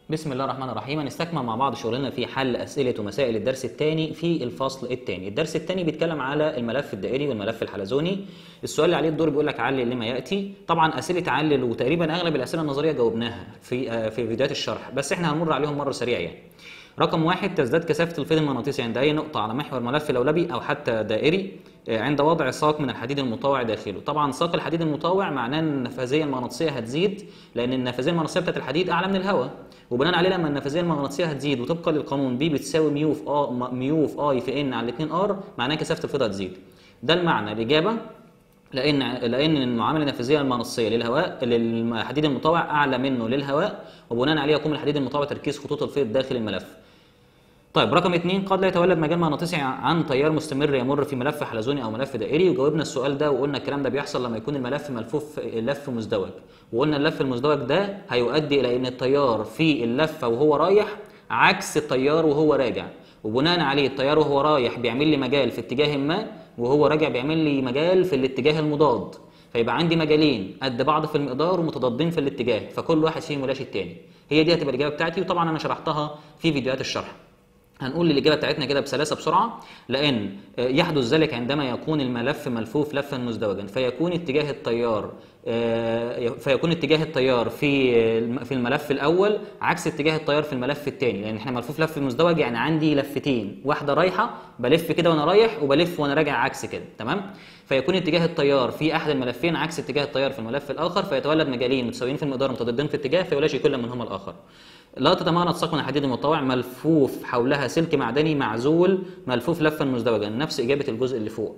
بسم الله الرحمن الرحيم هنستكمل مع بعض شغلنا في حل اسئله ومسائل الدرس الثاني في الفصل الثاني الدرس الثاني بيتكلم على الملف الدائري والملف الحلزوني السؤال اللي عليه الدور بيقول لك علل لما ياتي طبعا اسئله علل وتقريبا اغلب الاسئله النظريه جاوبناها في آه، في فيديوهات الشرح بس احنا هنمر عليهم مره سريعه يعني رقم واحد تزداد كثافة الفيض المغناطيسي عند أي نقطة على محور ملف لولبي أو حتى دائري آه، عند وضع ساق من الحديد المطاوع داخله طبعا ساق الحديد المطاوع معناه ان النفاذيه المغناطيسيه هتزيد لان النفاذيه المغناطيسيه بتاعت الحديد اعلى من الهواء وبناء عليه لما النفاذيه المغناطيسيه هتزيد وطبقا للقانون بي بتساوي ميو في ا ميو في اي في ان على 2 ار معناه كثافه الفيض هتزيد ده المعنى الاجابه لان لان المعامله النفاذيه المغناطيسيه للهواء للحديد المطاوع اعلى منه للهواء وبناء عليه يقوم الحديد المطاوع تركيز خطوط الفيض داخل الملف طيب رقم اثنين قد لا يتولد مجال مغناطيسي عن تيار مستمر يمر في ملف حلزوني او ملف دائري وجاوبنا السؤال ده وقلنا الكلام ده بيحصل لما يكون الملف ملفوف لف مزدوج وقلنا اللف المزدوج ده هيؤدي الى ان التيار في اللفه وهو رايح عكس التيار وهو راجع وبناء عليه التيار وهو رايح بيعمل لي مجال في اتجاه ما وهو راجع بيعمل لي مجال في الاتجاه المضاد فيبقى عندي مجالين قد بعض في المقدار ومتضادين في الاتجاه فكل واحد فيهم يلاشي التاني هي دي هتبقى الاجابه بتاعتي وطبعا انا شرحتها في فيديوهات الشرح هنقول الاجابه بتاعتنا كده بسلاسه بسرعه لان آه، يحدث ذلك عندما يكون الملف ملفوف لفا مزدوجا فيكون اتجاه التيار آه، فيكون اتجاه التيار في الم- في الملف الاول عكس اتجاه التيار في الملف الثاني لان احنا ملفوف لف مزدوج يعني عندي لفتين واحده رايحه بلف كده وانا رايح وبلف وانا راجع عكس كده تمام فيكون اتجاه التيار في احد الملفين عكس اتجاه التيار في الملف الاخر فيتولد مجالين متساويين في المقدار متضادين في اتجاه فيلاشي كل منهما الاخر لا تتمغنط ساق من الحديد المطوع ملفوف حولها سلك معدني معزول ملفوف لفا مزدوجا نفس اجابه الجزء اللي فوق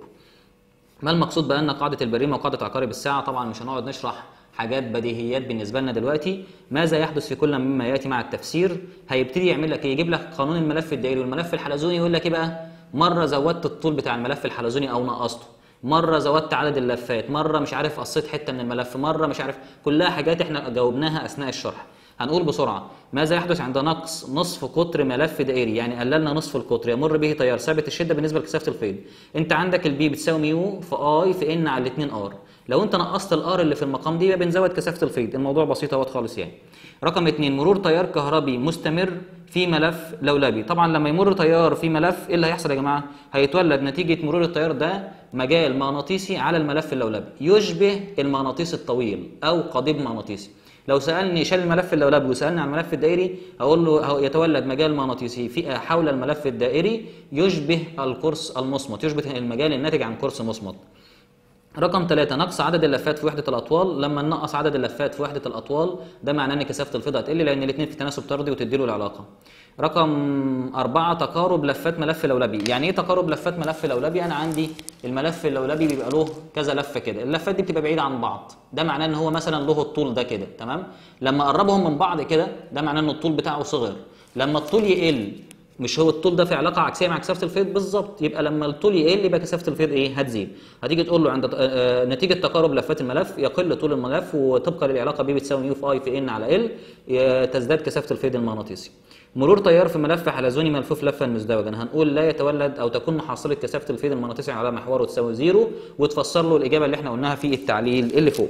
ما المقصود بان قاعده البريمه وقاعده عقارب الساعه طبعا مش هنقعد نشرح حاجات بديهيات بالنسبه لنا دلوقتي ماذا يحدث في كل مما ياتي مع التفسير هيبتدي يعمل لك إيه؟ يجيب لك قانون الملف الدائري والملف الحلزوني يقول لك ايه بقى مره زودت الطول بتاع الملف الحلزوني او نقصته مره زودت عدد اللفات مره مش عارف قصيت حته من الملف مره مش عارف كلها حاجات احنا جاوبناها اثناء الشرح هنقول بسرعه ماذا يحدث عند نقص نصف قطر ملف دائري يعني قللنا نصف القطر يمر به تيار ثابت الشده بالنسبه لكثافه الفيض انت عندك البي بتساوي ميو في اي في ان على 2 ار لو انت نقصت الار اللي في المقام دي يبقى بنزود كثافه الفيض الموضوع بسيط اهوت خالص يعني رقم اتنين مرور تيار كهربي مستمر في ملف لولبي طبعا لما يمر تيار في ملف ايه اللي هيحصل يا جماعه هيتولد نتيجه مرور التيار ده مجال مغناطيسي على الملف اللولبي يشبه المغناطيس الطويل او قضيب مغناطيسي لو سالني شال الملف اللولبي وسالني عن الملف الدائري اقول له هو يتولد مجال مغناطيسي في حول الملف الدائري يشبه القرص المصمت يشبه المجال الناتج عن قرص مصمت رقم ثلاثة نقص عدد اللفات في وحدة الأطوال لما ننقص عدد اللفات في وحدة الأطوال ده معناه إن كثافة الفيض هتقل لأن الاثنين في تناسب طردي وتديله العلاقة. رقم أربعة تقارب لفات ملف لولبي، يعني إيه تقارب لفات ملف لولبي؟ أنا عندي الملف اللولبي بيبقى له كذا لفة كده، اللفات دي بتبقى بعيدة عن بعض، ده معناه إن هو مثلا له الطول ده كده، تمام؟ لما أقربهم من بعض كده ده معناه إن الطول بتاعه صغر، لما الطول يقل مش هو الطول ده في علاقه عكسيه مع كثافه الفيض بالظبط يبقى لما الطول يقل يبقى كثافه الفيض ايه هتزيد هتيجي تقول له عند آه، آه، نتيجه تقارب لفات الملف يقل طول الملف وطبقا للعلاقه بي بتساوي يو في اي في ان على ال ي- تزداد كثافه الفيض المغناطيسي مرور تيار في ملف حلزوني ملفوف لفا مزدوجا هنقول لا يتولد او تكون محصله كثافه الفيض المغناطيسي على محوره تساوي زيرو وتفسر له الاجابه اللي احنا قلناها في التعليل اللي فوق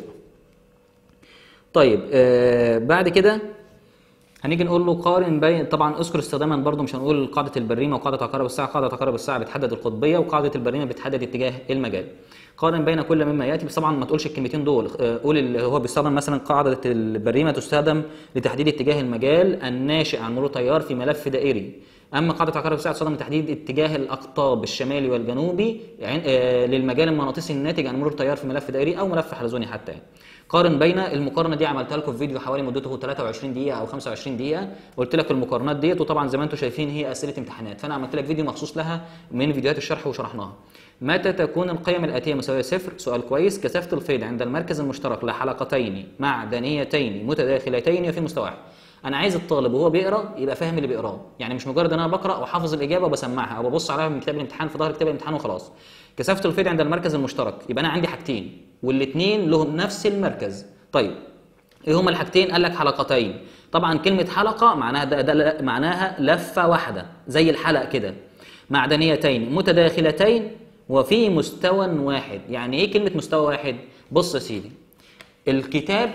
طيب آه بعد كده هنيجي نقول له قارن بين طبعا اذكر استخداما برضو مش هنقول قاعده البريمه وقاعده عقارب الساعه قاعده عقارب الساعه بتحدد القطبيه وقاعده البريمه بتحدد اتجاه المجال قارن بين كل مما ياتي بس طبعا ما تقولش الكلمتين دول آه، قول اللي هو بيستخدم مثلا قاعده البريمه تستخدم لتحديد اتجاه المجال الناشئ عن مرور تيار في ملف دائري اما قاعده عقارب الساعه تستخدم لتحديد اتجاه الاقطاب الشمالي والجنوبي يعني آه، للمجال المغناطيسي الناتج عن مرور تيار في ملف دائري او ملف حلزوني حتى يعني. قارن بين المقارنه دي عملتها لكم في فيديو حوالي مدته 23 دقيقه او 25 دقيقه قلت لك المقارنات ديت وطبعا زي ما انتم شايفين هي اسئله امتحانات فانا عملت لك فيديو مخصوص لها من فيديوهات الشرح وشرحناها متى تكون القيم الاتيه مساويه صفر سؤال كويس كثافه الفيض عند المركز المشترك لحلقتين معدنيتين متداخلتين وفي مستوى واحد انا عايز الطالب وهو بيقرا يبقى فاهم اللي بيقراه يعني مش مجرد ان انا بقرا وحافظ الاجابه وبسمعها او ببص عليها من كتاب الامتحان في ظهر كتاب الامتحان وخلاص كثافه الفيض عند المركز المشترك يبقى انا عندي حاجتين والاثنين لهم نفس المركز طيب ايه هما الحاجتين قال لك حلقتين طبعا كلمه حلقه معناها ده, ده معناها لفه واحده زي الحلق كده معدنيتين متداخلتين وفي مستوى واحد يعني ايه كلمه مستوى واحد بص يا سيدي الكتاب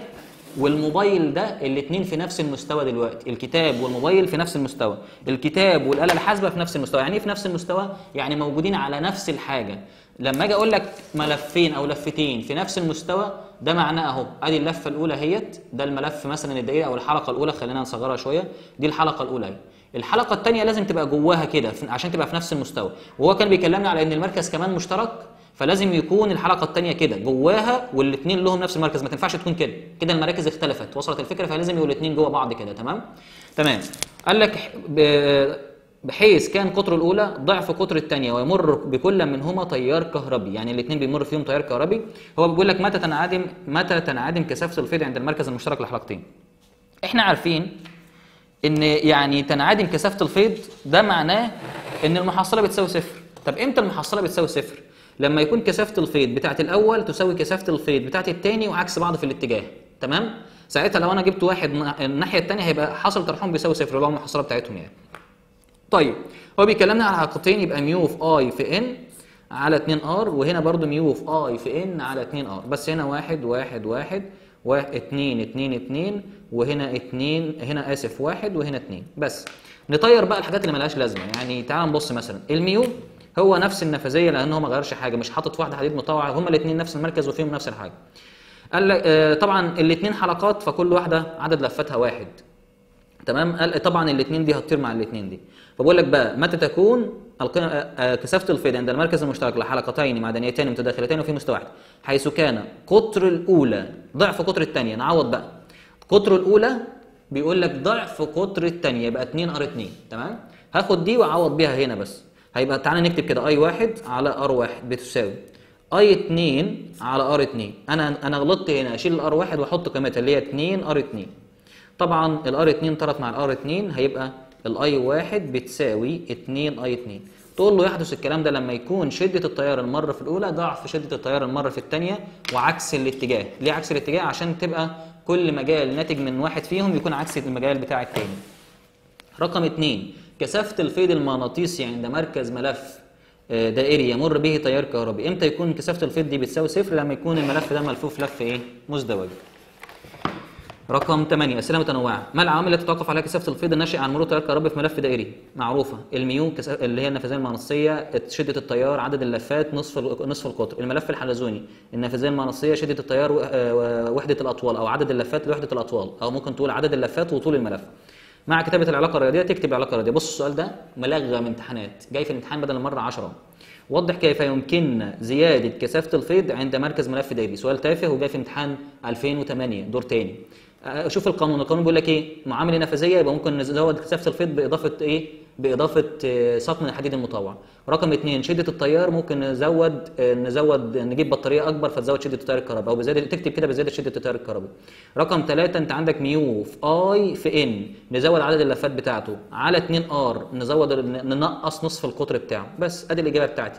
والموبايل ده الاثنين في نفس المستوى دلوقتي الكتاب والموبايل في نفس المستوى الكتاب والاله الحاسبه في نفس المستوى يعني ايه في نفس المستوى يعني موجودين على نفس الحاجه لما اجي اقول لك ملفين او لفتين في نفس المستوى ده معناه اهو ادي اللفه الاولى اهيت ده الملف مثلا الدقيقه او الحلقه الاولى خلينا نصغرها شويه دي الحلقه الاولى اهي الحلقه الثانيه لازم تبقى جواها كده في- عشان تبقى في نفس المستوى وهو كان بيكلمنا على ان المركز كمان مشترك فلازم يكون الحلقه الثانيه كده جواها والاثنين لهم نفس المركز ما تنفعش تكون كده كده المراكز اختلفت وصلت الفكره فلازم يبقوا الاثنين جوا بعض كده تمام تمام قال لك ح- ب- بحيث كان قطر الاولى ضعف قطر الثانيه ويمر بكل منهما تيار كهربي يعني الاثنين بيمر فيهم تيار كهربي هو بيقول لك متى تنعدم متى تنعدم كثافه الفيض عند المركز المشترك للحلقتين احنا عارفين ان يعني تنعدم كثافه الفيض ده معناه ان المحصله بتساوي صفر طب امتى المحصله بتساوي صفر لما يكون كثافه الفيض بتاعه الاول تساوي كثافه الفيض بتاعه الثاني وعكس بعض في الاتجاه تمام ساعتها لو انا جبت واحد ن- الناحيه الثانيه هيبقى حاصل طرحهم بيساوي صفر اللي هو المحصله بتاعتهم يعني طيب هو بيكلمنا على حلقتين يبقى ميو في اي في ان على 2 ار وهنا برضو ميو في اي في ان على 2 ار بس هنا واحد واحد واحد واحد اتنين اتنين اتنين وهنا اتنين هنا اسف واحد وهنا اتنين بس نطير بقى الحاجات اللي ملهاش لازمه يعني تعال نبص مثلا الميو هو نفس النفاذيه لان هو ما غيرش حاجه مش حاطط في واحده حديد مطوع هما الاثنين نفس المركز وفيهم نفس الحاجه قال لك آه، طبعا الاثنين حلقات فكل واحده عدد لفاتها واحد تمام قال طبعا الاثنين دي هتطير مع الاثنين دي فبقول لك بقى متى تكون القيم آه، آه، كثافه الفيض عند المركز المشترك لحلقتين معدنيتين متداخلتين وفي مستوى واحد حيث كان قطر الاولى ضعف قطر الثانيه نعوض بقى قطر الاولى بيقول لك ضعف قطر الثانيه يبقى 2 ار 2 تمام هاخد دي واعوض بيها هنا بس هيبقى تعالى نكتب كده اي واحد على ار واحد بتساوي اي 2 على ار 2 انا انا غلطت هنا اشيل الار واحد واحط قيمتها اللي هي 2 ار 2 طبعا الار 2 طرت مع الار 2 هيبقى الاي 1 بتساوي 2 اي 2 تقول له يحدث الكلام ده لما يكون شده التيار المر في الاولى ضعف شده التيار المر في الثانيه وعكس الاتجاه ليه عكس الاتجاه عشان تبقى كل مجال ناتج من واحد فيهم يكون عكس المجال بتاع الثاني رقم اثنين كثافة الفيض المغناطيسي عند مركز ملف آه، دائري يمر به تيار كهربي امتى يكون كثافة الفيض دي بتساوي صفر لما يكون الملف ده ملفوف لف ايه مزدوج رقم 8 اسئله متنوعه ما العوامل التي تتوقف عليها كثافه الفيض الناشئه عن مرور تيار كهربي في ملف دائري معروفه الميو كثا- اللي هي النفاذيه المغناطيسيه شده التيار عدد اللفات نصف ال- نصف القطر الملف الحلزوني النفاذيه المغناطيسيه شده التيار و- آه، وحده الاطوال او عدد اللفات لوحده الاطوال او ممكن تقول عدد اللفات وطول الملف مع كتابه العلاقه الرياضيه تكتب العلاقه الرياضيه بص السؤال ده ملغم امتحانات جاي في الامتحان بدل المره 10 وضح كيف يمكننا زيادة كثافة الفيض عند مركز ملف دائري سؤال تافه وجاي في امتحان 2008 دور تاني آه، شوف القانون القانون بيقول لك ايه معامله نفاذيه يبقى ممكن نزود كثافه الفيض باضافه ايه باضافه آه، سطح من الحديد المطوع رقم اثنين شده التيار ممكن نزود آه، نزود نجيب بطاريه اكبر فتزود شده التيار الكهربائي او بزياده تكتب كده بزياده شده التيار الكهربائي رقم ثلاثة انت عندك ميو في اي في ان نزود عدد اللفات بتاعته على 2 ار نزود ننقص نصف القطر بتاعه بس ادي الاجابه بتاعتي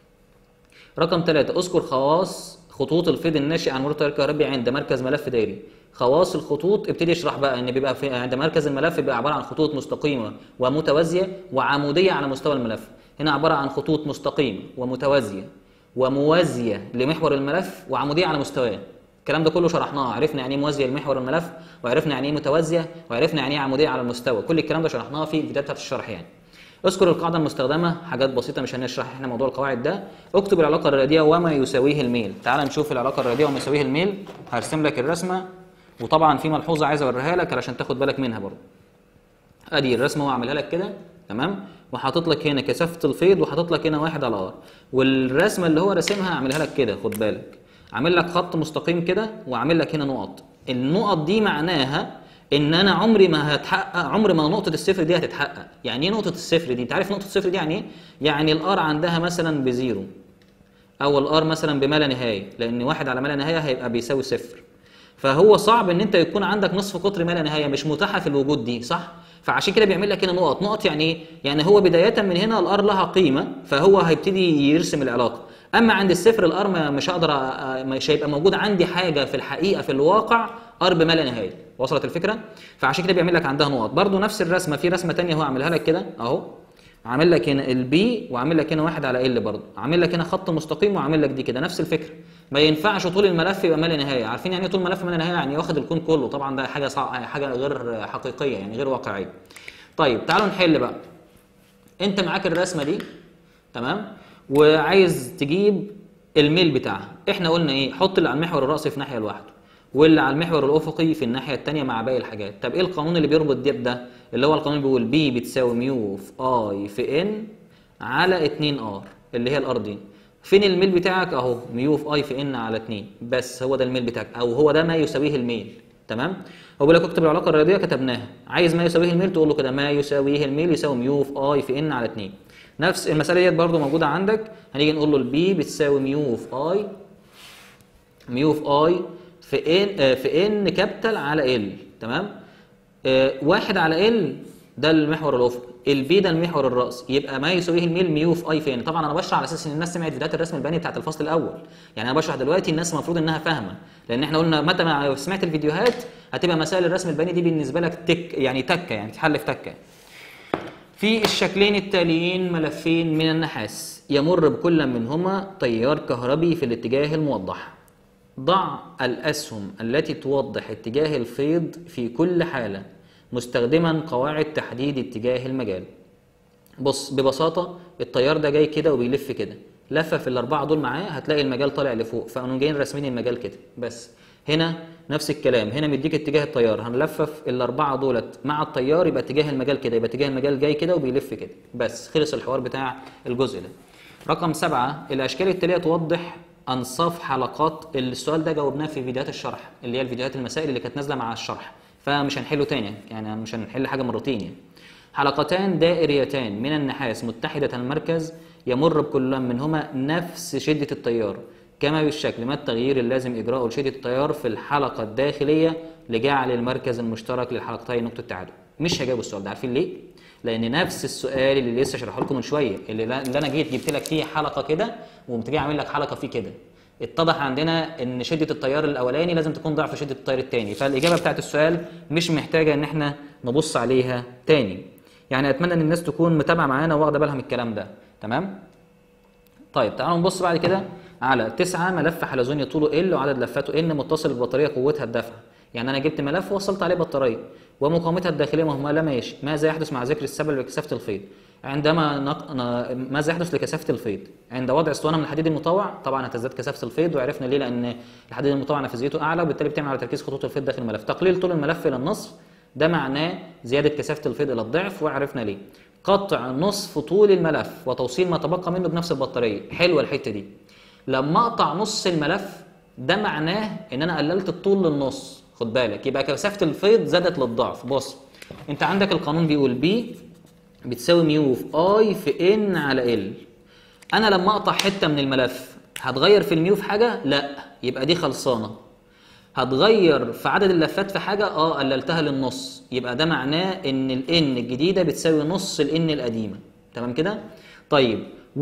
رقم ثلاثة اذكر خواص خطوط الفيض الناشئ عن مرور التيار الكهربي عند مركز ملف دائري خواص الخطوط ابتدي اشرح بقى ان بيبقى في عند مركز الملف بيبقى عباره عن خطوط مستقيمه ومتوازيه وعموديه على مستوى الملف هنا عباره عن خطوط مستقيمه ومتوازيه وموازيه لمحور الملف وعموديه على مستواه الكلام ده كله شرحناه عرفنا يعني ايه موازيه لمحور الملف وعرفنا يعني ايه متوازيه وعرفنا يعني ايه عموديه على المستوى كل الكلام ده شرحناه في الفيديوهات بتاعت الشرح يعني اذكر القاعده المستخدمه حاجات بسيطه مش هنشرح احنا موضوع القواعد ده اكتب العلاقه الرياضيه وما يساويه الميل تعال نشوف العلاقه الرياضيه وما يساويه الميل هرسم لك الرسمه وطبعا في ملحوظه عايز اوريها لك علشان تاخد بالك منها برضه ادي الرسمه واعملها لك كده تمام وحاطط لك هنا كثافه الفيض وحاطط لك هنا واحد على ار والرسمه اللي هو راسمها هعملها لك كده خد بالك عامل لك خط مستقيم كده وعامل لك هنا نقط النقط دي معناها ان انا عمري ما هتحقق عمر ما نقطه الصفر دي هتتحقق يعني ايه نقطه الصفر دي انت عارف نقطه الصفر دي يعني ايه يعني الار عندها مثلا بزيرو او الار مثلا بما لا نهايه لان واحد على ما لا نهايه هيبقى بيساوي صفر فهو صعب ان انت يكون عندك نصف قطر ما لا نهايه مش متاحه في الوجود دي صح فعشان كده بيعمل لك هنا نقط نقط يعني ايه يعني هو بدايه من هنا الار لها قيمه فهو هيبتدي يرسم العلاقه اما عند الصفر الار ما- مش هقدر أ- مش هيبقى موجود عندي حاجه في الحقيقه في الواقع ار بما لا نهايه وصلت الفكره فعشان كده بيعمل لك عندها نقط برضو نفس الرسمه في رسمه تانية هو عاملها لك كده اهو عامل لك هنا البي وعامل لك هنا واحد على ال برضه عامل لك هنا خط مستقيم وعامل لك دي كده نفس الفكره ما ينفعش طول الملف يبقى ما لا نهايه عارفين يعني ايه طول الملف ما لا نهايه يعني واخد الكون كله طبعا ده حاجه صع... حاجه غير حقيقيه يعني غير واقعيه طيب تعالوا نحل بقى انت معاك الرسمه دي تمام وعايز تجيب الميل بتاعها احنا قلنا ايه حط اللي على المحور الراسي في ناحيه لوحده واللي على المحور الافقي في الناحيه الثانيه مع باقي الحاجات طب ايه القانون اللي بيربط ده بده اللي هو القانون بيقول بي بتساوي ميو في اي في ان على 2 ار اللي هي الار دي فين الميل بتاعك اهو ميو في اي في ان على 2 بس هو ده الميل بتاعك او هو ده ما يساويه الميل تمام هو بيقول لك اكتب العلاقه الرياضيه كتبناها عايز ما يساويه الميل تقول له كده ما يساويه الميل يساوي ميو في اي في ان على 2 نفس المساله ديت برده موجوده عندك هنيجي نقول له البي بتساوي ميو في اي ميو في اي في ان آه، في ان كابيتال على ال تمام آه، واحد على ال ده المحور الافقي البي ده المحور الراسي يبقى ما يساويه الميل ميو في اي في ان طبعا انا بشرح على اساس ان الناس سمعت فيديوهات الرسم البياني بتاعت الفصل الاول يعني انا بشرح دلوقتي الناس المفروض انها فاهمه لان احنا قلنا متى ما سمعت الفيديوهات هتبقى مسائل الرسم البياني دي بالنسبه لك تك يعني تكه يعني تحل في تكه في الشكلين التاليين ملفين من النحاس يمر بكل منهما تيار كهربي في الاتجاه الموضح ضع الأسهم التي توضح اتجاه الفيض في كل حالة مستخدما قواعد تحديد اتجاه المجال بص ببساطة التيار ده جاي كده وبيلف كده لفة في الأربعة دول معاه هتلاقي المجال طالع لفوق فقاموا جايين راسمين المجال كده بس هنا نفس الكلام هنا مديك اتجاه التيار هنلفف الأربعة دولت مع التيار يبقى اتجاه المجال كده يبقى اتجاه المجال جاي كده وبيلف كده بس خلص الحوار بتاع الجزء ده رقم سبعة الأشكال التالية توضح أنصاف حلقات السؤال ده جاوبناه في فيديوهات الشرح اللي هي الفيديوهات المسائل اللي كانت نازلة مع الشرح فمش هنحله تاني يعني مش هنحل حاجة مرتين يعني حلقتان دائريتان من النحاس متحدة المركز يمر بكل منهما نفس شدة التيار كما بالشكل ما التغيير اللازم إجراءه لشدة التيار في الحلقة الداخلية لجعل المركز المشترك للحلقتين نقطة تعادل مش هجاوب السؤال ده عارفين ليه؟ لأن نفس السؤال اللي لسه شرحه لكم من شوية اللي, اللي أنا جيت جبت لك فيه حلقة كده وقمت جاي عامل لك حلقة فيه كده اتضح عندنا ان شده التيار الاولاني لازم تكون ضعف شده التيار الثاني فالاجابه بتاعت السؤال مش محتاجه ان احنا نبص عليها تاني يعني اتمنى ان الناس تكون متابعه معانا واخده بالها من الكلام ده تمام طيب تعالوا نبص بعد كده على تسعة ملف حلزوني طوله ال وعدد لفاته ان متصل ببطاريه قوتها الدفع يعني انا جبت ملف ووصلت عليه بطاريه ومقاومتها الداخليه مهمله ماشي ماذا يحدث مع ذكر السبب لكثافه الفيض عندما نق... ن... ماذا يحدث لكثافه الفيض عند وضع اسطوانه من الحديد المطوع طبعا هتزداد كثافه الفيض وعرفنا ليه لان الحديد المطوع نفاذيته اعلى وبالتالي بتعمل على تركيز خطوط الفيض داخل الملف تقليل طول الملف الى النصف ده معناه زياده كثافه الفيض الى الضعف وعرفنا ليه قطع نصف طول الملف وتوصيل ما تبقى منه بنفس البطاريه حلوه الحته دي لما اقطع نص الملف ده معناه ان انا قللت الطول للنص خد بالك يبقى كثافه الفيض زادت للضعف بص انت عندك القانون بيقول بي بتساوي ميو في اي في ان على ال انا لما اقطع حته من الملف هتغير في الميو في حاجه لا يبقى دي خلصانه هتغير في عدد اللفات في حاجه اه قللتها للنص يبقى ده معناه ان الان الجديده بتساوي نص الان القديمه تمام كده طيب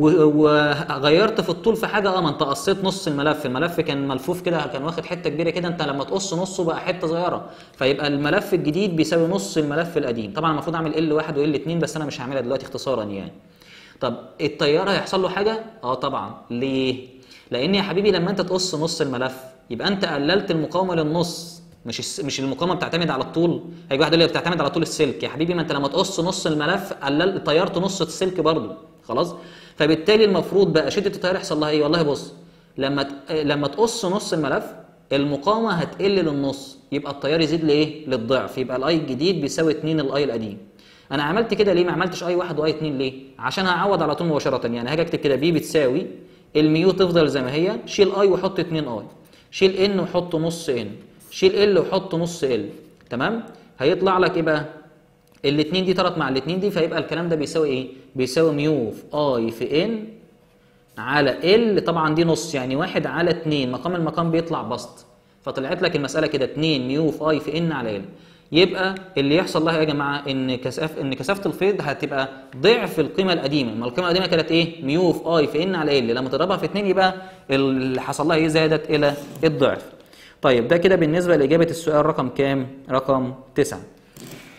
وغيرت في الطول في حاجه اه ما انت قصيت نص الملف الملف كان ملفوف كده كان واخد حته كبيره كده انت لما تقص نصه بقى حته صغيره فيبقى الملف الجديد بيساوي نص الملف القديم طبعا المفروض اعمل ال واحد وال اتنين بس انا مش هعملها دلوقتي اختصارا يعني طب التيار هيحصل له حاجه اه طبعا ليه لان يا حبيبي لما انت تقص نص الملف يبقى انت قللت المقاومه للنص مش مش المقاومه بتعتمد على الطول هيجي واحد يقول لي بتعتمد على طول السلك يا حبيبي ما انت لما تقص نص الملف قللت طيرت نص السلك برضه خلاص فبالتالي المفروض بقى شده التيار يحصل لها ايه والله بص لما ت... لما تقص نص الملف المقاومه هتقل للنص يبقى التيار يزيد لايه للضعف يبقى الاي الجديد بيساوي 2 الاي القديم انا عملت كده ليه ما عملتش اي 1 واي 2 ليه عشان هعوض على طول مباشره يعني هاجي اكتب كده بي بتساوي الميو تفضل زي ما هي شيل اي وحط 2 اي شيل ان وحط نص ان شيل ال وحط نص ال تمام هيطلع لك ايه بقى الاثنين دي طرت مع الاثنين دي فيبقى الكلام ده بيساوي ايه بيساوي ميو في اي في ان على ال طبعا دي نص يعني واحد على اتنين مقام المقام بيطلع بسط فطلعت لك المساله كده 2 ميو في اي في ان على ال يبقى اللي يحصل لها يا جماعه ان كثافه ان كثافه الفيض هتبقى ضعف القيمه القديمه ما القيمه القديمه كانت ايه ميو في اي في ان على ال لما تضربها في 2 يبقى اللي حصل لها ايه زادت الى الضعف طيب ده كده بالنسبه لاجابه السؤال رقم كام رقم 9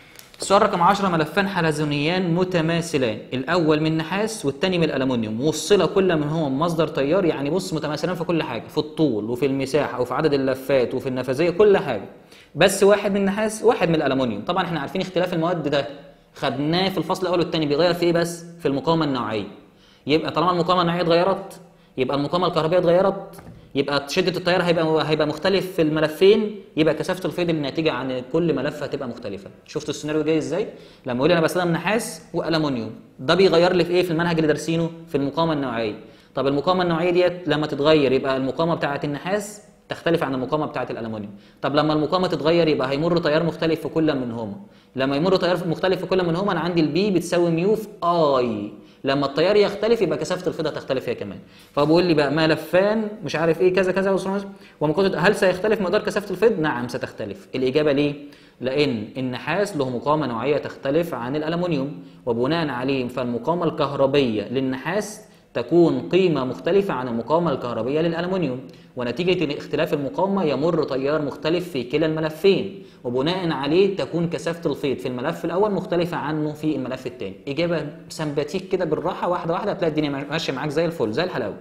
السؤال رقم 10 ملفان حلزونيان متماثلان الاول من نحاس والثاني من الالومنيوم وصل كل منهما بمصدر تيار يعني بص متماثلان في كل حاجه في الطول وفي المساحه وفي عدد اللفات وفي النفاذيه كل حاجه بس واحد من النحاس واحد من الالومنيوم طبعا احنا عارفين اختلاف المواد ده خدناه في الفصل الاول والثاني بيغير في ايه بس في المقاومه النوعيه يبقى طالما المقاومه النوعيه اتغيرت يبقى المقاومه الكهربائيه اتغيرت يبقى شده التيار هيبقى هيبقى مختلف في الملفين يبقى كثافه الفيض الناتجه عن كل ملف هتبقى مختلفه شفتوا السيناريو جاي ازاي لما اقول انا بستخدم نحاس والومنيوم ده بيغير لي في ايه في المنهج اللي دارسينه في المقاومه النوعيه طب المقاومه النوعيه ديت لما تتغير يبقى المقاومه بتاعه النحاس تختلف عن المقاومه بتاعه الالومنيوم طب لما المقاومه تتغير يبقى هيمر تيار مختلف في كل منهما لما يمر تيار مختلف في كل منهما انا عندي البي بتساوي ميو في اي لما التيار يختلف يبقى كثافه الفيض هتختلف هي كمان فبقول لي بقى ملفان مش عارف ايه كذا كذا ومقاومه هل سيختلف مقدار كثافه الفيض نعم ستختلف الاجابه ليه لان النحاس له مقاومه نوعيه تختلف عن الالومنيوم وبناء عليه فالمقاومه الكهربيه للنحاس تكون قيمة مختلفة عن المقاومة الكهربية للألمنيوم ونتيجة اختلاف المقاومة يمر تيار مختلف في كلا الملفين وبناء عليه تكون كثافة الفيض في الملف الأول مختلفة عنه في الملف الثاني إجابة سمباتيك كده بالراحة واحدة واحدة هتلاقي الدنيا ماشية معاك زي الفل زي الحلاوة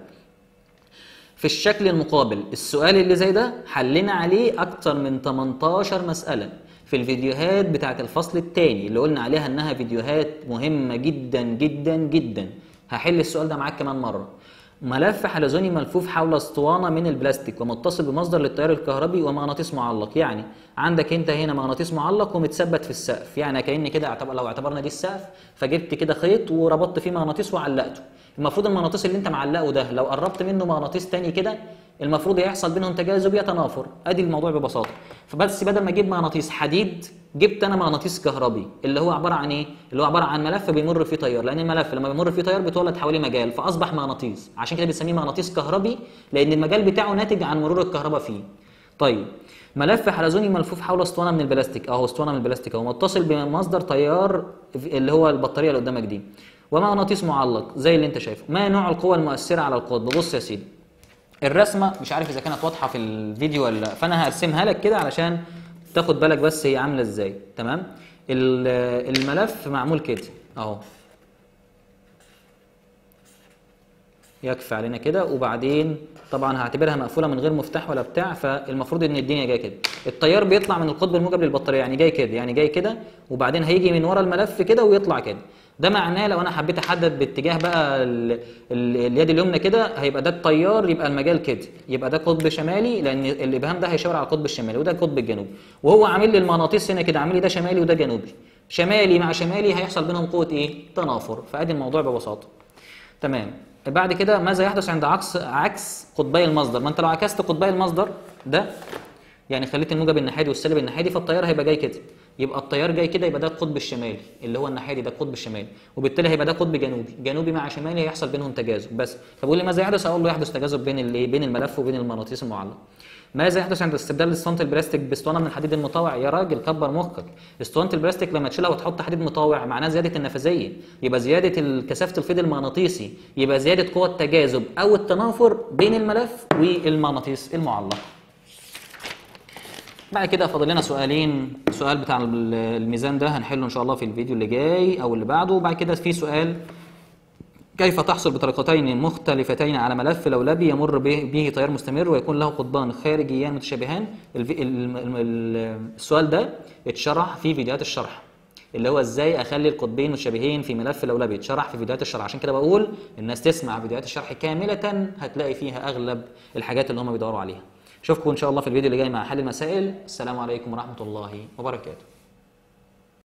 في الشكل المقابل السؤال اللي زي ده حلنا عليه أكتر من 18 مسألة في الفيديوهات بتاعت الفصل الثاني اللي قلنا عليها انها فيديوهات مهمة جدا جدا جدا هحل السؤال ده معاك كمان مره ملف حلزوني ملفوف حول اسطوانه من البلاستيك ومتصل بمصدر للتيار الكهربي ومغناطيس معلق يعني عندك انت هنا مغناطيس معلق ومتثبت في السقف يعني كاني كده اعتبر لو اعتبرنا دي السقف فجبت كده خيط وربطت فيه مغناطيس وعلقته المفروض المغناطيس اللي انت معلقه ده لو قربت منه مغناطيس تاني كده المفروض يحصل بينهم تجاذب يا تنافر ادي الموضوع ببساطه فبس بدل ما اجيب مغناطيس حديد جبت انا مغناطيس كهربي اللي هو عباره عن ايه اللي هو عباره عن ملف بيمر فيه تيار لان الملف لما بيمر فيه تيار بيتولد حواليه مجال فاصبح مغناطيس عشان كده بنسميه مغناطيس كهربي لان المجال بتاعه ناتج عن مرور الكهرباء فيه طيب ملف حلزوني ملفوف حول اسطوانه من البلاستيك اهو اسطوانه من البلاستيك اهو متصل بمصدر تيار اللي هو البطاريه اللي قدامك دي ومغناطيس معلق زي اللي انت شايفه ما نوع القوه المؤثره على القطب بص يا سيدي الرسمه مش عارف اذا كانت واضحه في الفيديو ولا لا فانا هرسمها لك كده علشان تاخد بالك بس هي عامله ازاي تمام الملف معمول كده اهو يكفي علينا كده وبعدين طبعا هعتبرها مقفوله من غير مفتاح ولا بتاع فالمفروض ان الدنيا جايه كده التيار بيطلع من القطب الموجب للبطاريه يعني جاي كده يعني جاي كده وبعدين هيجي من ورا الملف كده ويطلع كده ده معناه لو انا حبيت احدد باتجاه بقى ال ال اليد اليمنى كده هيبقى ده التيار يبقى المجال كده يبقى ده قطب شمالي لان الابهام ده هيشاور على القطب الشمالي وده القطب الجنوبي وهو عامل لي المغناطيس هنا كده عامل لي ده شمالي وده جنوبي شمالي مع شمالي هيحصل بينهم قوه ايه تنافر فادي الموضوع ببساطه تمام بعد كده ماذا يحدث عند عكس عكس قطبي المصدر ما انت لو عكست قطبي المصدر ده يعني خليت الموجب النحادي والسالب النحادي فالتيار هيبقى جاي كده يبقى التيار جاي كده يبقى ده القطب الشمالي اللي هو النحادي ده القطب الشمالي وبالتالي هيبقى ده قطب جنوبي جنوبي مع شمالي هيحصل بينهم تجاذب بس طب قول لي ماذا يحدث اقول له يحدث تجاذب بين الايه بين الملف وبين المغناطيس المعلق ماذا يحدث عند استبدال اسطوانه البلاستيك باسطوانه من الحديد المطاوع يا راجل كبر مخك اسطوانه البلاستيك لما تشيلها وتحط حديد مطاوع معناه زياده النفاذيه يبقى زياده كثافه الفيض المغناطيسي يبقى زياده قوه التجاذب او التنافر بين الملف والمغناطيس المعلق بعد كده فاضل لنا سؤالين السؤال بتاع الميزان ده هنحله ان شاء الله في الفيديو اللي جاي او اللي بعده وبعد كده في سؤال كيف تحصل بطريقتين مختلفتين على ملف لولبي يمر به تيار مستمر ويكون له قطبان خارجيان متشابهان السؤال ده اتشرح في فيديوهات الشرح اللي هو ازاي اخلي القطبين متشابهين في ملف لولبي اتشرح في فيديوهات الشرح عشان كده بقول الناس تسمع فيديوهات الشرح كامله هتلاقي فيها اغلب الحاجات اللي هم بيدوروا عليها اشوفكم ان شاء الله في الفيديو اللي جاي مع حل المسائل السلام عليكم ورحمه الله وبركاته